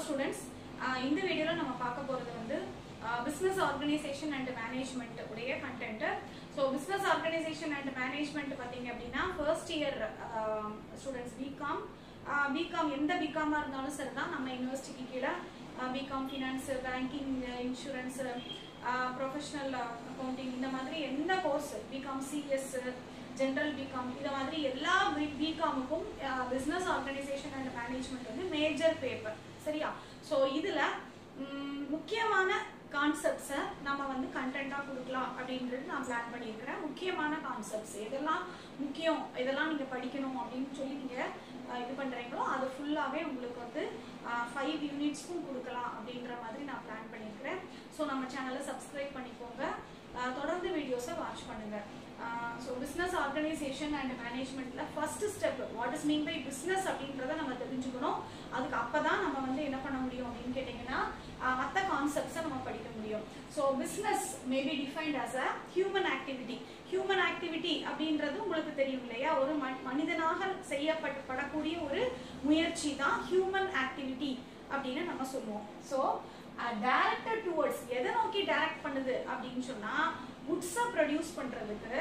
students இந்த வீடியோவில் நம்ம பார்க்க போகிறது வந்து பிஸ்னஸ் ஆர்கனைசேஷன் அண்ட் மேனேஜ்மெண்ட் உடைய content so business organisation and management பார்த்தீங்க அப்படின்னா first year students BCom BCom எந்த பிகாமாக இருந்தாலும் சரி தான் நம்ம யூனிவர்சிட்டிக்கு கீழே BCom finance banking insurance professional accounting இந்த மாதிரி எந்த course BCom CS general BCom இந்த மாதிரி எல்லா பிகாமுக்கும் பிஸ்னஸ் ஆர்கனைசேஷன் அண்ட் மேனேஜ்மெண்ட் வந்து மேஜர் பேப்பர் சரியா ஸோ இதில் முக்கியமான கான்செப்ட்ஸை நம்ம வந்து கண்டென்ட்டாக கொடுக்கலாம் அப்படின்றது நான் பிளான் பண்ணியிருக்கிறேன் முக்கியமான கான்செப்ட்ஸ் எதெல்லாம் முக்கியம் இதெல்லாம் நீங்கள் படிக்கணும் அப்படின்னு சொல்லி நீங்கள் இது பண்ணுறீங்களோ அது ஃபுல்லாகவே உங்களுக்கு வந்து ஃபைவ் யூனிட்ஸ்க்கும் கொடுக்கலாம் அப்படின்ற மாதிரி நான் பிளான் பண்ணியிருக்கிறேன் ஸோ நம்ம சேனலை சப்ஸ்கிரைப் பண்ணிக்கோங்க தொடர்ந்து வீடியோஸை வாட்ச் பண்ணுங்கள் ஸோ பிஸ்னஸ் ஆர்கனைசேஷன் அண்ட் மேனேஜ்மெண்ட்ல first step what is mean by business அப்படின்றத நம்ம தெரிஞ்சுக்கணும் அதுக்கு அப்போ தான் நம்ம வந்து என்ன பண்ண முடியும் அப்படின்னு கேட்டிங்கன்னா மற்ற கான்செப்ட்ஸை நம்ம படிக்க முடியும் so business maybe defined as a human activity human activity அப்படின்றது உங்களுக்கு தெரியும் இல்லையா ஒரு மனிதனாக செய்யப்படக்கூடிய ஒரு முயற்சி தான் ஹியூமன் ஆக்டிவிட்டி அப்படின்னு நம்ம சொல்லுவோம் ஸோ டைரக்டட் டுவர்ட்ஸ் எதை நோக்கி டைரக்ட் பண்ணுது அப்படின்னு சொன்னா குட்ஸை ப்ரொடியூஸ் பண்றதுக்கு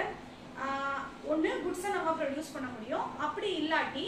ஒன்று குட்ஸை நம்ம ப்ரொடியூஸ் பண்ண முடியும் அப்படி இல்லாட்டி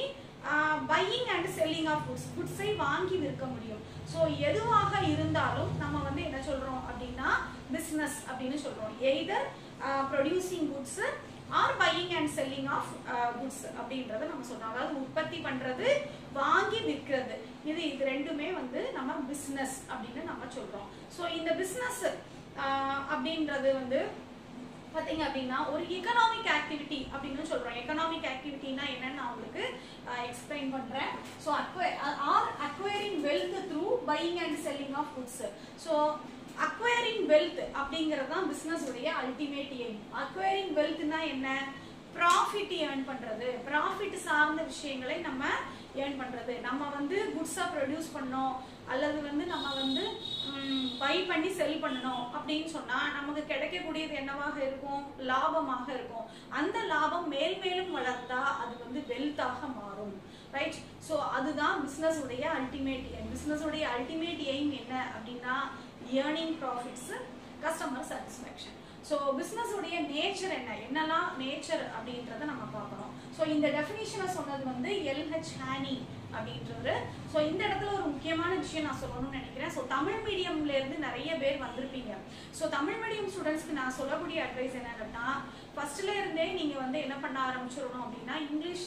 buying and selling of goods குட்ஸை வாங்கி விற்க முடியும் ஸோ எதுவாக இருந்தாலும் நம்ம வந்து என்ன சொல்றோம் அப்படின்னா பிஸ்னஸ் அப்படின்னு சொல்றோம் either producing goods or buying and selling of goods அப்படின்றத நம்ம சொல்றோம் அதாவது உற்பத்தி பண்றது வாங்கி விற்கிறது இது இது ரெண்டுமே வந்து நம்ம பிஸ்னஸ் அப்படின்னு நம்ம சொல்றோம் ஸோ இந்த பிஸ்னஸ் அப்படின்றது வந்து பார்த்தீங்க அப்படின்னா ஒரு எக்கனாமிக் ஆக்டிவிட்டி அப்படின்னு சொல்றோம் எக்கனாமிக் ஆக்டிவிட்டினா என்னன்னு நான் உங்களுக்கு எக்ஸ்பிளைன் பண்றேன் so or acquiring wealth through buying and selling of goods so acquiring wealth அப்படிங்கிறது தான் பிஸ்னஸ் உடைய அல்டிமேட் எய்ம் அக்வயரிங் வெல்த்னா என்ன ப்ராஃபிட் ஏர்ன் பண்றது ப்ராஃபிட் சார்ந்த விஷயங்களை நம்ம ஏர்ன் பண்றது நம்ம வந்து குட்ஸா ப்ரொடியூஸ் பண்ணோம் அல்லது வந்து நம்ம வந்து பை பண்ணி செல் பண்ணணும் அப்படின்னு சொன்னா நமக்கு கிடைக்கக்கூடியது என்னவாக இருக்கும் லாபமாக இருக்கும் அந்த லாபம் மேல் மேலும் வளர்ந்தா அது வந்து வெல்த்தாக மாறும் ரைட் ஸோ அதுதான் பிஸ்னஸ் உடைய அல்டிமேட் எய்ம் பிஸ்னஸ் உடைய அல்டிமேட் எய்ம் என்ன அப்படின்னா earning profits customer satisfaction so business உடைய நேச்சர் என்ன என்னெல்லாம் நேச்சர் அப்படின்றத நம்ம பார்க்கணும் ஸோ இந்த டெஃபினிஷனை சொன்னது வந்து எல்ஹெச் ஹேனி அப்படின்றது ஸோ இந்த இடத்துல ஒரு முக்கியமான விஷயம் நான் சொல்லணும்னு நினைக்கிறேன் ஸோ தமிழ் மீடியம்ல இருந்து நிறைய பேர் வந்திருப்பீங்க ஸோ தமிழ் மீடியம் ஸ்டூடெண்ட்ஸ்க்கு நான் சொல்லக்கூடிய அட்வைஸ் என்னன்னா ஃபர்ஸ்ட்ல இருந்தே நீங்க வந்து என்ன பண்ண ஆரம்பிச்சிடணும் அப்படின்னா இங்கிலீஷ்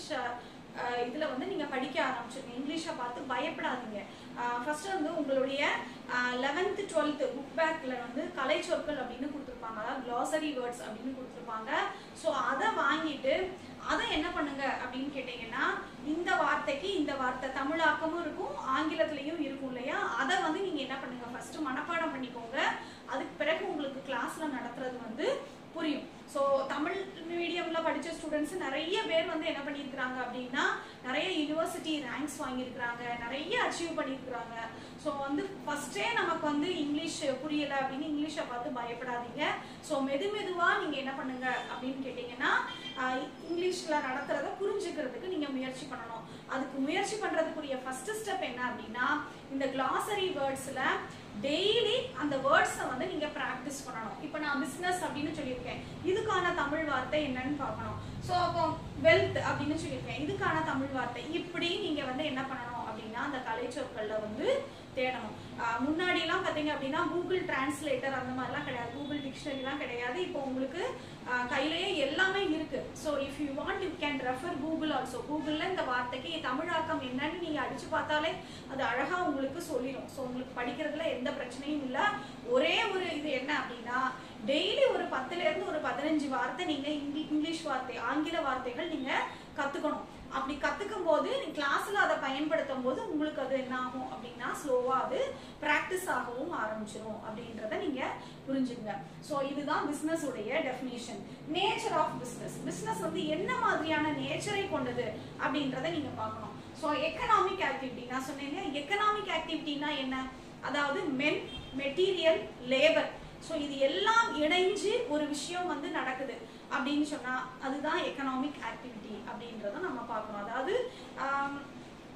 இதில் வந்து நீங்கள் படிக்க ஆரம்பிச்சிருங்க இங்கிலீஷை பார்த்து பயப்படாதீங்க ஃபர்ஸ்ட் வந்து உங்களுடைய லெவன்த் டுவெல்த் புக் பேக்கில் வந்து கலை சொற்கள் அப்படின்னு கொடுத்துருப்பாங்க அதாவது க்ளாசரி வேர்ட்ஸ் அப்படின்னு கொடுத்துருப்பாங்க ஸோ அதை வாங்கிட்டு அதை என்ன பண்ணுங்க அப்படின்னு கேட்டிங்கன்னா இந்த வார்த்தைக்கு இந்த வார்த்தை தமிழாக்கமும் இருக்கும் ஆங்கிலத்திலையும் இருக்கும் இல்லையா அதை வந்து நீங்கள் என்ன பண்ணுங்க ஃபர்ஸ்ட் மனப்பாடம் பண்ணிக்கோங்க அதுக்கு பிறகு உங்களுக்கு கிளாஸ்ல நடத்துறது வந்து புரியும் ஸோ தமிழ் மீடியம்ல படிச்ச ஸ்டூடெண்ட்ஸ் நிறைய பேர் வந்து என்ன பண்ணியிருக்கிறாங்க அப்படின்னா நிறைய யூனிவர்சிட்டி ரேங்க்ஸ் வாங்கியிருக்கிறாங்க நிறைய அச்சீவ் பண்ணியிருக்கிறாங்க ஸோ வந்து ஃபர்ஸ்டே நமக்கு வந்து இங்கிலீஷ் புரியல அப்படின்னு இங்கிலீஷை பார்த்து பயப்படாதீங்க ஸோ மெது மெதுவாக நீங்கள் என்ன பண்ணுங்க அப்படின்னு கேட்டிங்கன்னா இங்கிலீஷ்ல நடத்துறத புரிஞ்சுக்கிறதுக்கு நீங்கள் முயற்சி பண்ணணும் அதுக்கு முயற்சி பண்ணுறதுக்குரிய ஃபர்ஸ்ட் ஸ்டெப் என்ன அப்படின்னா இந்த கிளாசரி வேர்ட்ஸில் டெய்லி அந்த வேர்ட்ஸை வந்து நீங்க ப்ராக்டிஸ் பண்ணணும் இப்போ நான் பிஸ்னஸ் அப்படின்னு சொல்லியிருக்கேன் இதுக்கான தமிழ் வார்த்தை என்னன்னு பார்க்கணும் ஸோ அப்போ வெல்த் அப்படின்னு சொல்லியிருக்கேன் இதுக்கான தமிழ் வார்த்தை இப்படி நீங்க வந்து என்ன பண்ணணும் அப்படின்னா அந்த கலை சொற்கள்ல வந்து தேடணும் முன்னாடிலாம் பார்த்தீங்க அப்படின்னா கூகுள் டிரான்ஸ்லேட்டர் அந்த மாதிரிலாம் கிடையாது கூகுள் டிக்ஷனரிலாம் கிடையாது இப்போ உங்களுக்கு கையிலேயே எல்லாமே இருக்கு so if you want you can refer Google also கூகுளில் இந்த வார்த்தைக்கு தமிழாக்கம் என்னன்னு நீங்கள் அடிச்சு பார்த்தாலே அது அழகாக உங்களுக்கு சொல்லிடும் ஸோ உங்களுக்கு படிக்கிறதுல எந்த பிரச்சனையும் இல்லை ஒரே ஒரு இது என்ன அப்படின்னா டெய்லி ஒரு பத்துல இருந்து ஒரு பதினஞ்சு வார்த்தை நீங்க இங்கிலீஷ் வார்த்தை ஆங்கில வார்த்தைகள் நீங்க கத்துக்கணும் அப்படி கத்துக்கும் போது கிளாஸ்ல அதை பயன்படுத்தும் போது உங்களுக்கு அது என்ன ஆகும் அப்படின்னா ஸ்லோவா அது பிராக்டிஸ் ஆகவும் ஆரம்பிச்சிடும் அப்படின்றத நீங்க புரிஞ்சுங்க ஸோ இதுதான் பிசினஸ் உடைய definition nature of business business வந்து என்ன மாதிரியான நேச்சரை கொண்டது அப்படின்றத நீங்க பார்க்கணும் ஸோ எக்கனாமிக் ஆக்டிவிட்டி நான் சொன்னேன் எக்கனாமிக் ஆக்டிவிட்டினா என்ன அதாவது மென் மெட்டீரியல் லேபர் ஸோ இது எல்லாம் இணைஞ்சு ஒரு விஷயம் வந்து நடக்குது அப்படின்னு சொன்னா அதுதான் எக்கனாமிக் ஆக்டிவிட்டி அப்படின்றத நம்ம பார்க்கணும் அதாவது ஆம், ஒரு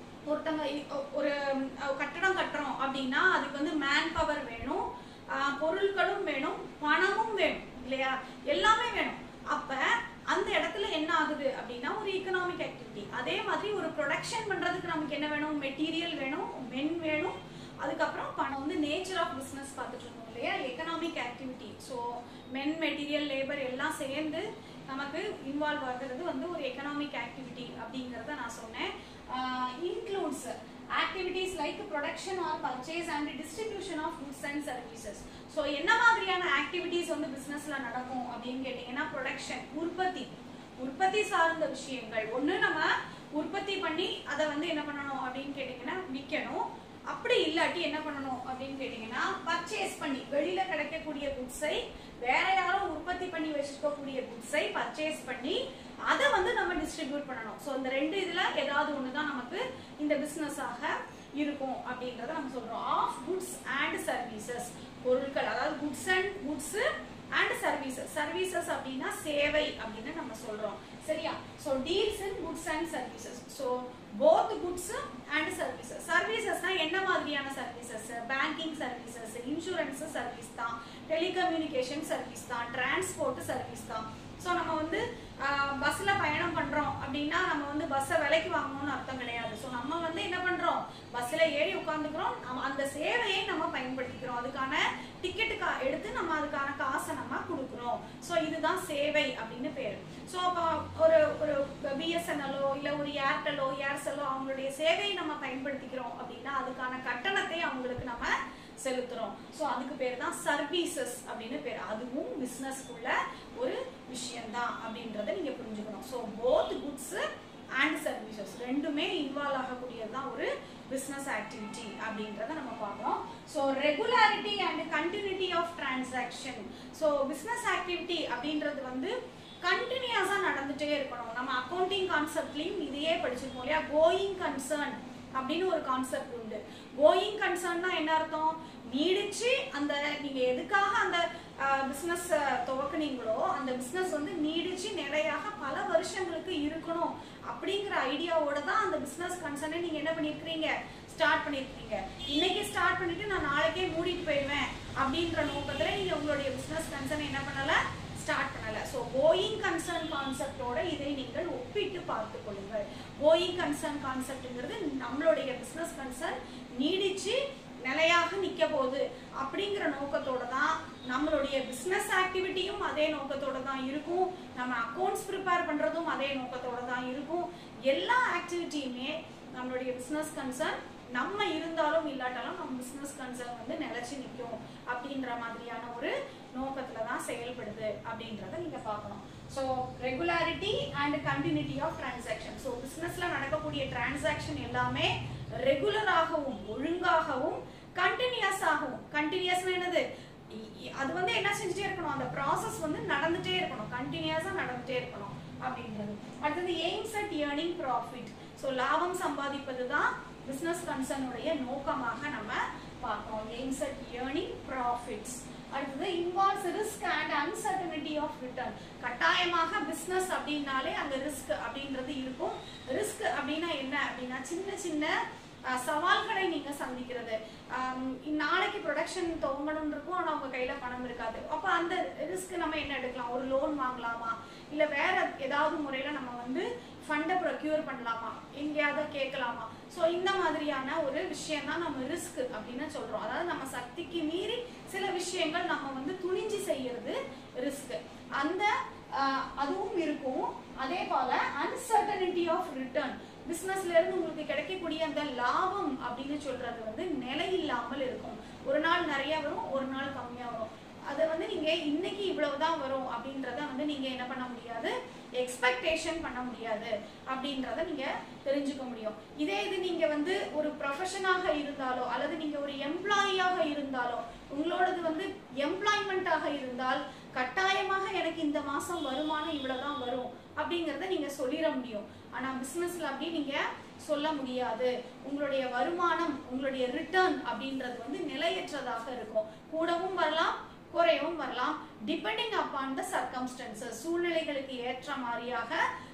ஒருத்தங்க இ- ஒ- ஒரு ம், கட்டடம் கட்டுறோம் அப்படின்னா அதுக்கு வந்து மேன் பவர் வேணும் ஆஹ், பொருட்களும் வேணும் பணமும் வேணும் இல்லையா எல்லாமே வேணும் அப்ப அந்த இடத்துல என்ன ஆகுது அப்படின்னா ஒரு எக்கனாமிக் ஆக்டிவிட்டி அதே மாதிரி ஒரு ப்ரொடக்ஷன் பண்றதுக்கு நமக்கு என்ன வேணும் மெட்டீரியல் வேணும் மென் வேணும் அதுக்கப்புறம் பணம் வந்து நேச்சர் ஆஃப் பிஸ்னஸ் பார்த்துட்டு இருந்தோம் இல்லையா economic activity so men material labour எல்லாம் சேர்ந்து நமக்கு இன்வால்வ் ஆகுறது வந்து ஒரு எக்கனாமிக் ஆக்டிவிட்டி அப்படிங்கறத நான் சொன்னேன் includes activities like production or purchase and distribution of goods and services so என்ன மாதிரியான ஆக்டிவிட்டிஸ் வந்து பிசினஸ்ல நடக்கும் அப்படின்னு கேட்டீங்கன்னா ப்ரொடக்ஷன் உற்பத்தி உற்பத்தி சார்ந்த விஷயங்கள் ஒண்ணு நம்ம உற்பத்தி பண்ணி அதை வந்து என்ன பண்ணணும் அப்படின்னு கேட்டீங்கன்னா விற்கணும் அப்படி இல்லாட்டி என்ன பண்ணணும் அப்படின்னு கேட்டீங்கன்னா பர்ச்சேஸ் பண்ணி வெளியில கிடைக்கக்கூடிய குட்ஸை வேற யாரோ உற்பத்தி பண்ணி வச்சிருக்கக்கூடிய குட்ஸை பர்ச்சேஸ் பண்ணி அதை வந்து நம்ம டிஸ்ட்ரிபியூட் பண்ணணும் ஸோ இந்த ரெண்டு இதுல ஏதாவது ஒன்று தான் நமக்கு இந்த பிசினஸ் ஆக இருக்கும் அப்படின்றத நம்ம சொல்றோம் ஆஃப் குட்ஸ் அண்ட் சர்வீசஸ் பொருட்கள் அதாவது goods and goods and services services அப்படின்னா சேவை அப்படின்னு நம்ம சொல்றோம் சரியா so deals in goods and services so both goods and services சர்வீசஸ்னா என்ன மாதிரியான services banking services insurance service தான் டெலிகம்யூனிகேஷன் சர்வீஸ் தான் டிரான்ஸ்போர்ட் சர்வீஸ் தான் ஸோ நம்ம வந்து பஸ்ல பயணம் பண்றோம் அப்படின்னா நம்ம வந்து பஸ்ஸை விலைக்கு வாங்கணும்னு அர்த்தம் கிடையாது ஸோ நம்ம வந்து என்ன பண்றோம் பஸ்ல ஏறி உட்காந்துக்கிறோம் நம்ம அந்த சேவையை நம்ம பயன்படுத்திக்கிறோம் அதுக்கான டிக்கெட்டு கா எடுத்து நம்ம அதுக்கான காசை நம்ம கொடுக்குறோம் ஸோ இதுதான் சேவை அப்படின்னு பேரு ஸோ அப்போ ஒரு ஒரு பிஎஸ்என்எல்லோ இல்லை ஒரு ஏர்டெல்லோ ஏர்செல்லோ அவங்களுடைய சேவையை நம்ம பயன்படுத்திக்கிறோம் அப்படின்னா அதுக்கான கட்டணத்தை அவங்களுக்கு நம்ம செலுத்துறோம் ஸோ அதுக்கு பேர் தான் சர்வீசஸ் அப்படின்னு பேர் அதுவும் பிஸ்னஸ்க்குள்ள ஒரு விஷயம்தான் அப்படின்றத நீங்க புரிஞ்சுக்கணும் so both goods and services ரெண்டுமே இன்வால்வ் ஆகக்கூடியது தான் ஒரு பிஸ்னஸ் ஆக்டிவிட்டி அப்படின்றத நம்ம பார்க்கணும் so regularity and continuity of transaction so business activity அப்படின்றது வந்து கண்டினியூஸாக நடந்துட்டே இருக்கணும் நம்ம அக்கௌண்டிங் கான்செப்ட்லையும் இதையே படிச்சிருக்கோம் இல்லையா கோயிங் கன்சர்ன் அப்படின்னு ஒரு கான்செப்ட் உண்டு கோயிங் கன்சர்ன்னா என்ன அர்த்தம் நீடிச்சு அந்த நீங்க எதுக்காக அந்த பிசினஸ் துவக்குனீங்களோ அந்த பிசினஸ் வந்து நீடிச்சு நிலையாக பல வருஷங்களுக்கு இருக்கணும் அப்படிங்கிற ஐடியாவோட தான் அந்த பிசினஸ் கன்சர்னை நீங்க என்ன பண்ணிருக்கீங்க ஸ்டார்ட் பண்ணிருக்கீங்க இன்னைக்கு ஸ்டார்ட் பண்ணிட்டு நான் நாளைக்கே மூடிட்டு போயிடுவேன் அப்படின்ற நோக்கத்துல நீங்க உங்களுடைய பிசினஸ் கன்சர்னை என்ன பண்ணல ஸ்டார்ட் பண்ணல ஸோ கோயிங் கன்சர்ன் கான்செப்டோட இதை நீங்கள் ஒப்பிட்டு பார்த்து கொள்ளுங்கள் கோயிங் கன்சர்ன் கான்செப்ட்ங்கிறது நம்மளுடைய பிசினஸ் கன்சர்ன் நீடிச்சு நிலையாக நிக்க போகுது அப்படிங்கிற நோக்கத்தோட தான் நம்மளுடைய பிசினஸ் ஆக்டிவிட்டியும் அதே நோக்கத்தோட தான் இருக்கும் நம்ம அக்கௌண்ட்ஸ் ப்ரிப்பேர் பண்றதும் அதே நோக்கத்தோட தான் இருக்கும் எல்லா ஆக்டிவிட்டியுமே நம்மளுடைய பிசினஸ் கன்சர்ன் நம்ம இருந்தாலும் இல்லாட்டாலும் நம்ம பிசினஸ் கன்சர்ன் வந்து நிலைச்சு நிற்கும் அப்படின்ற மாதிரியான ஒரு நோக்கத்துல தான் செயல்படுது அப்படின்றத நீங்க பார்க்கணும் so regularity and continuity of transaction so பிசினஸ்ல நடக்கக்கூடிய டிரான்சாக்ஷன் எல்லாமே ரெகுலராகவும் ஒழுங்காகவும் கண்டினியூஸாகவும் கண்டினியூஸ்னா என்னது இ- இ- அது வந்து என்ன செஞ்சுட்டே இருக்கணும் அந்த ப்ராசஸ் வந்து நடந்துட்டே இருக்கணும் கண்டினியூஸா நடந்துட்டே இருக்கணும் அப்படின்றது அடுத்தது aims at earning profit so லாபம் சம்பாதிப்பது தான் பிஸ்னஸ் கன்சர்னுடைய நோக்கமாக நம்ம பார்க்கிறோம் எய்ம்ஸ் அட் ஏர்னிங் ப்ராஃபிட்ஸ் அடுத்தது involves risk and uncertainty of return கட்டாயமாக பிஸ்னஸ் அப்படின்னாலே அங்க ரிஸ்க் அப்படின்றது இருக்கும் ரிஸ்க் அப்படின்னா என்ன அப்படின்னா சின்ன சின்ன அஹ், சவால்களை நீங்க சந்திக்கிறது ஆம், நாளைக்கு ப்ரொடக்ஷன் துவங்கணும் இருக்கும் ஆனா உங்க கையில பணம் இருக்காது அப்ப அந்த ரிஸ்க் நம்ம என்ன எடுக்கலாம் ஒரு லோன் வாங்கலாமா இல்ல வேற ஏதாவது முறையில நம்ம வந்து ஃபண்டை ப்ரொக்யூர் பண்ணலாமா எங்கேயாவது கேட்கலாமா ஸோ இந்த மாதிரியான ஒரு விஷயம் தான் நம்ம ரிஸ்க் அப்படின்னு சொல்றோம் அதாவது நம்ம சக்திக்கு மீறி சில விஷயங்கள் நம்ம வந்து துணிஞ்சு செய்யறது ரிஸ்க் அந்த ஆஹ், அதுவும் இருக்கும் அதே போல அன்சர்டனிட்டி ஆஃப் ரிட்டர்ன் பிசினஸ்ல இருந்து உங்களுக்கு கிடைக்கக்கூடிய அந்த லாபம் அப்படின்னு சொல்றது வந்து நிலை இல்லாமல் இருக்கும் ஒரு நாள் நிறைய வரும் ஒரு நாள் கம்மியா வரும் அதை வந்து நீங்க இன்னைக்கு இவ்வளவுதான் வரும் அப்படின்றத வந்து நீங்க என்ன பண்ண முடியாது எக்ஸ்பெக்டேஷன் பண்ண முடியாது அப்படின்றத நீங்க தெரிஞ்சுக்க முடியும் இதே இது நீங்க வந்து ஒரு ப்ரொஃபஷனாக இருந்தாலோ அல்லது நீங்க ஒரு எம்ப்ளாயியாக இருந்தாலோ உங்களோடது வந்து எம்ப்ளாய்மெண்ட்டாக இருந்தால் கட்டாயமாக எனக்கு இந்த மாசம் வருமானம் இவ்வளவுதான் வரும் அப்படிங்கறத நீங்க சொல்லிட முடியும் ஆனா பிசினஸ்ல அப்படி நீங்க சொல்ல முடியாது உங்களுடைய வருமானம் உங்களுடைய ரிட்டர்ன் அப்படின்றது வந்து நிலையற்றதாக இருக்கும் கூடவும் வரலாம் குறையவும் வரலாம் டிபெண்டிங் அப்பான் த சர்க்கம்ஸ்டன்சஸ் சூழ்நிலைகளுக்கு ஏற்ற மாதிரியாக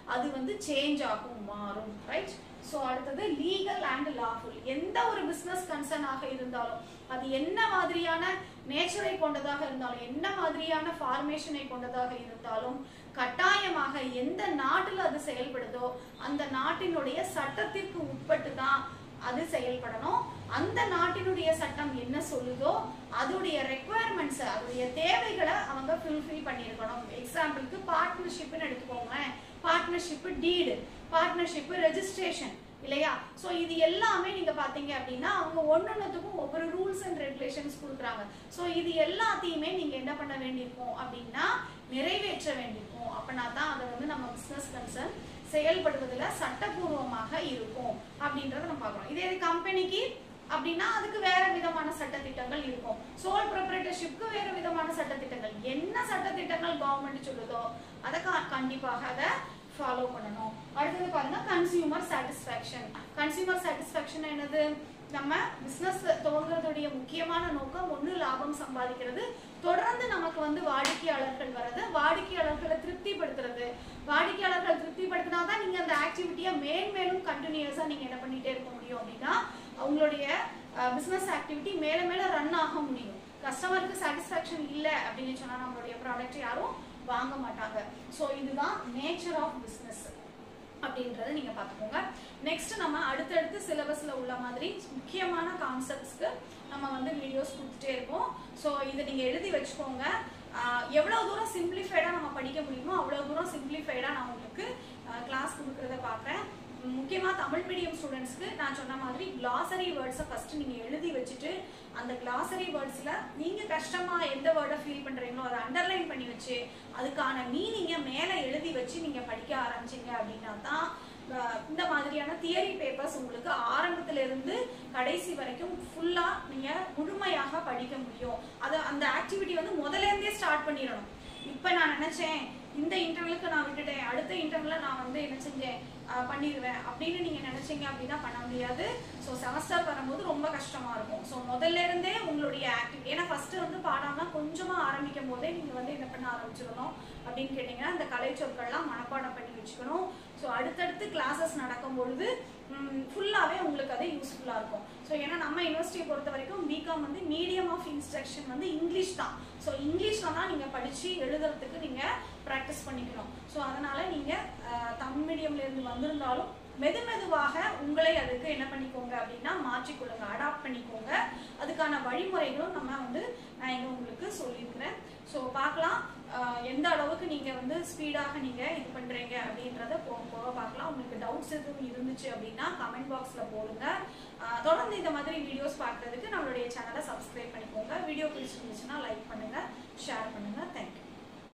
அது வந்து சேஞ்ச் ஆகும் மாறும் ரைட் ஸோ அடுத்தது லீகல் அண்ட் லாஃபுல் எந்த ஒரு பிஸ்னஸ் கன்சர்ன் ஆக இருந்தாலும் அது என்ன மாதிரியான நேச்சரை கொண்டதாக இருந்தாலும் என்ன மாதிரியான ஃபார்மேஷனை கொண்டதாக இருந்தாலும் கட்டாயமாக எந்த நாட்டில் அது செயல்படுதோ அந்த நாட்டினுடைய சட்டத்திற்கு உட்பட்டு தான் அது செயல்படணும் அந்த நாட்டினுடைய சட்டம் என்ன சொல்லுதோ அதோடைய ரெக்குவயர்மெண்ட்ஸ் அதோடைய தேவைகளை அவங்க ஃபுல்ஃபில் பண்ணியிருக்கணும் எக்ஸாம்பிளுக்கு பார்ட்னர்ஷிப்னு எடுத்துக்கோங்களேன் பார்ட்னர்ஷிப் டீடு பார்ட்னர்ஷிப் ரெஜிஸ்ட்ரேஷன் இல்லையா ஸோ இது எல்லாமே நீங்க பாத்தீங்க அப்படின்னா அவங்க ஒன்னொன்னுத்துக்கும் ஒவ்வொரு ரூல்ஸ் அண்ட் ரெகுலேஷன்ஸ் கொடுக்குறாங்க ஸோ இது எல்லாத்தையுமே நீங்க என்ன பண்ண வேண்டியிருக்கும் அப்படின்னா நிறைவேற்ற வேண்டியிருக்கும் அப்படின்னா தான் அதை வந்து நம்ம பிஸ்னஸ் கன்சர்ன் செயல்படுவதில் சட்டபூர்வமாக இருக்கும் அப்படின்றத நம்ம பார்க்குறோம் இதே கம்பெனிக்கு அப்படின்னா அதுக்கு வேற விதமான சட்டத்திட்டங்கள் இருக்கும் சோல் ப்ரொப்ரேட்டர்ஷிப்க்கு வேற விதமான சட்டத்திட்டங்கள் என்ன சட்டத்திட்டங்கள் கவர்மெண்ட் சொல்லுதோ அதை க- கண்டிப்பாக அதை ஃபாலோ பண்ணணும் அடுத்தது பாருங்க கன்சியூமர் சாட்டிஸ்ஃபேக்ஷன் கன்சியூமர் சாட்டிஸ்ஃபேக்ஷன் என்னது நம்ம பிசினஸ் துவங்குறதுடைய முக்கியமான நோக்கம் ஒண்ணு லாபம் சம்பாதிக்கிறது தொடர்ந்து நமக்கு வந்து வாடிக்கையாளர்கள் வர்றது வாடிக்கையாளர்களை திருப்திப்படுத்துறது வாடிக்கையாளர்கள் திருப்திப்படுத்தினா தான் நீங்க அந்த ஆக்டிவிட்டியை மேன்மேலும் கண்டினியூஸா நீங்க என்ன பண்ணிட்டே இருக்க முடியும் அப்படின்னா அவங்களுடைய பிசினஸ் ஆக்டிவிட்டி மேல மேல ரன் ஆக முடியும் கஸ்டமருக்கு சாட்டிஸ்ஃபேக்ஷன் இல்லை அப்படின்னு சொன்னா நம்மளுடைய ப்ராடக்ட் யாரும் வாங்க மாட்டாங்க ஸோ இதுதான் நேச்சர் ஆஃப் பிஸ்னஸ் அப்படின்றத நீங்க பார்த்துக்கோங்க நெக்ஸ்ட் நம்ம அடுத்தடுத்து சிலபஸ்ல உள்ள மாதிரி முக்கியமான கான்செப்ட்ஸ்க்கு நம்ம வந்து வீடியோஸ் கொடுத்துட்டே இருப்போம் ஸோ இதை நீங்க எழுதி வச்சுக்கோங்க ஆஹ் எவ்வளவு தூரம் சிம்பிளிஃபைடா நம்ம படிக்க முடியுமோ அவ்வளவு தூரம் சிம்பிளிஃபைடா நான் உங்களுக்கு கிளாஸ் கொடுக்கறத பார்க்குறேன் முக்கியமா தமிழ் மீடியம் ஸ்டூடெண்ட்ஸ்க்கு நான் சொன்ன மாதிரி கிளாசரி வேர்ட்ஸை ஃபர்ஸ்ட் நீங்க எழுதி வச்சுட்டு அந்த கிளாசரி வேர்ட்ஸ்ல நீங்க கஷ்டமா எந்த வேர்டை ஃபீல் பண்றீங்களோ அதை அண்டர்லைன் பண்ணி வச்சு அதுக்கான மீனிங்கை மேல எழுதி வச்சு நீங்க படிக்க ஆரம்பிச்சீங்க அப்படின்னா தான் அஹ், இந்த மாதிரியான தியரி பேப்பர்ஸ் உங்களுக்கு ஆரம்பத்துல இருந்து கடைசி வரைக்கும் ஃபுல்லா நீங்க முழுமையாக படிக்க முடியும் அது அந்த ஆக்டிவிட்டி வந்து முதல்ல இருந்தே ஸ்டார்ட் பண்ணிடணும் இப்ப நான் நினைச்சேன் இந்த இன்டர்வியூக்கு நான் விட்டுட்டேன் அடுத்த இன்டர்வியூல நான் வந்து என்ன செஞ்சேன் அஹ் பண்ணிடுவேன் அப்படின்னு நீங்க நினைச்சீங்க அப்படின்னா பண்ண முடியாது ஸோ செமஸ்டர் வரும்போது ரொம்ப கஷ்டமா இருக்கும் ஸோ முதல்ல இருந்தே உங்களுடைய ஆக்டிவிட்டி ஏன்னா ஃபர்ஸ்ட் வந்து பாடம்னா கொஞ்சமா ஆரம்பிக்கும் போதே நீங்க வந்து என்ன பண்ண ஆரம்பிச்சிடணும் அப்படின்னு கேட்டீங்கன்னா இந்த கலை சொற்கள்லாம் மனப்பாடம் பண்ணி வச்சுக்கணும் ஸோ அடுத்தடுத்து கிளாஸஸ் நடக்கும் பொழுது ஃபுல்லாகவே உங்களுக்கு அது யூஸ்ஃபுல்லாக இருக்கும் ஸோ ஏன்னா நம்ம யூனிவர்சிட்டியை பொறுத்த வரைக்கும் பிகாம் வந்து மீடியம் ஆஃப் இன்ஸ்ட்ரக்ஷன் வந்து இங்கிலீஷ் தான் ஸோ இங்கிலீஷில் தான் நீங்கள் படித்து எழுதுறதுக்கு நீங்கள் ப்ராக்டிஸ் பண்ணிக்கணும் ஸோ அதனால் நீங்கள் தமிழ் மீடியம்ல இருந்து வந்திருந்தாலும் மெது மெதுவாக உங்களை அதுக்கு என்ன பண்ணிக்கோங்க அப்படின்னா மாற்றிக்கொள்ளுங்க அடாப்ட் பண்ணிக்கோங்க அதுக்கான வழிமுறைகளும் நம்ம வந்து நான் இங்கே உங்களுக்கு சொல்லியிருக்கிறேன் ஸோ பார்க்கலாம் அஹ், எந்த அளவுக்கு நீங்கள் வந்து ஸ்பீடாக நீங்கள் இது பண்ணுறீங்க அப்படின்றத போக போக பார்க்கலாம் உங்களுக்கு டவுட்ஸ் எதுவும் இருந்துச்சு அப்படின்னா கமெண்ட் பாக்ஸில் போடுங்க அஹ், தொடர்ந்து இந்த மாதிரி வீடியோஸ் பார்க்குறதுக்கு நம்மளுடைய சேனலை சப்ஸ்கிரைப் பண்ணிக்கோங்க வீடியோ பிடிச்சிருந்துச்சுன்னா லைக் பண்ணுங்கள் ஷேர் பண்ணுங்கள் தேங்க்யூ